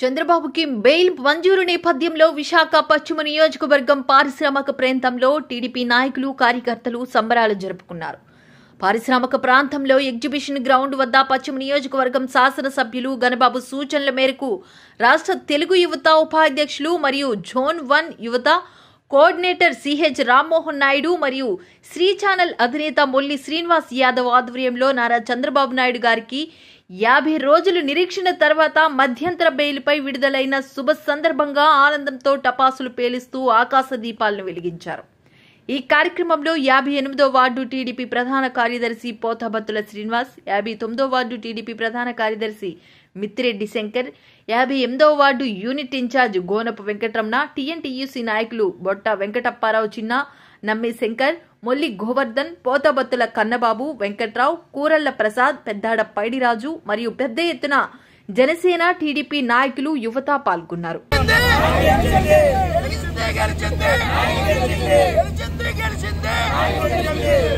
చంద్రబాబుకి బెయిల్ మంజూరు నేపథ్యంలో విశాఖ పశ్చిమ నియోజకవర్గం పారిశ్రామిక ప్రాంతంలో టీడీపీ నాయకులు కార్యకర్తలు సంబరాలు జరుపుకున్నారు పారిశ్రామిక ప్రాంతంలో ఎగ్జిబిషన్ గ్రౌండ్ వద్ద పశ్చిమ నియోజకవర్గం శాసనసభ్యులు గణబాబు సూచనల మేరకు రాష్ట్ర తెలుగు యువత ఉపాధ్యక్షులు మరియు జోన్ వన్ యువత కోఆర్డినేటర్ సిహెచ్ రామ్మోహన్ నాయుడు మరియు శ్రీ ఛానల్ అధినేత మొల్లి శ్రీనివాస్ యాదవ్ ఆధ్వర్యంలో నారా చంద్రబాబు నాయుడు గారికి యాభై రోజులు నిరీక్షణ తర్వాత మధ్యంతర బెయిల్పై విడుదలైన శుభ సందర్భంగా ఆనందంతో టపాసులు పేలిస్తూ ఆకాశ దీపాలను వెలిగించారు ఈ కార్యక్రమంలో యాభై ఎనిమిదో వార్డు టీడీపీ ప్రధాన కార్యదర్శి పోతబత్తుల శ్రీనివాస్ యాభై తొమ్మిదో వార్డు టీడీపీ ప్రధాన కార్యదర్శి మిత్తిరెడ్డి శంకర్ యాభై ఎనిమిదో ward unit incharge Gonapu Venkataramana TNTUC నాయకులు బొట్ట వెంకటప్పారావు చిన్న నమ్మి శంకర్ మొల్లి గోవర్ధన్ పోతబత్తుల కన్నబాబు వెంకట్రావు కూరళ్ల ప్రసాద్ పెద్దాడ పైడిరాజు మరియు పెద్ద ఎత్తున జనసేన టీడీపీ నాయకులు యువత పాల్గొన్నారు గెలిచిందే గెలిచిందే గెలిచిందే గెలిచిందే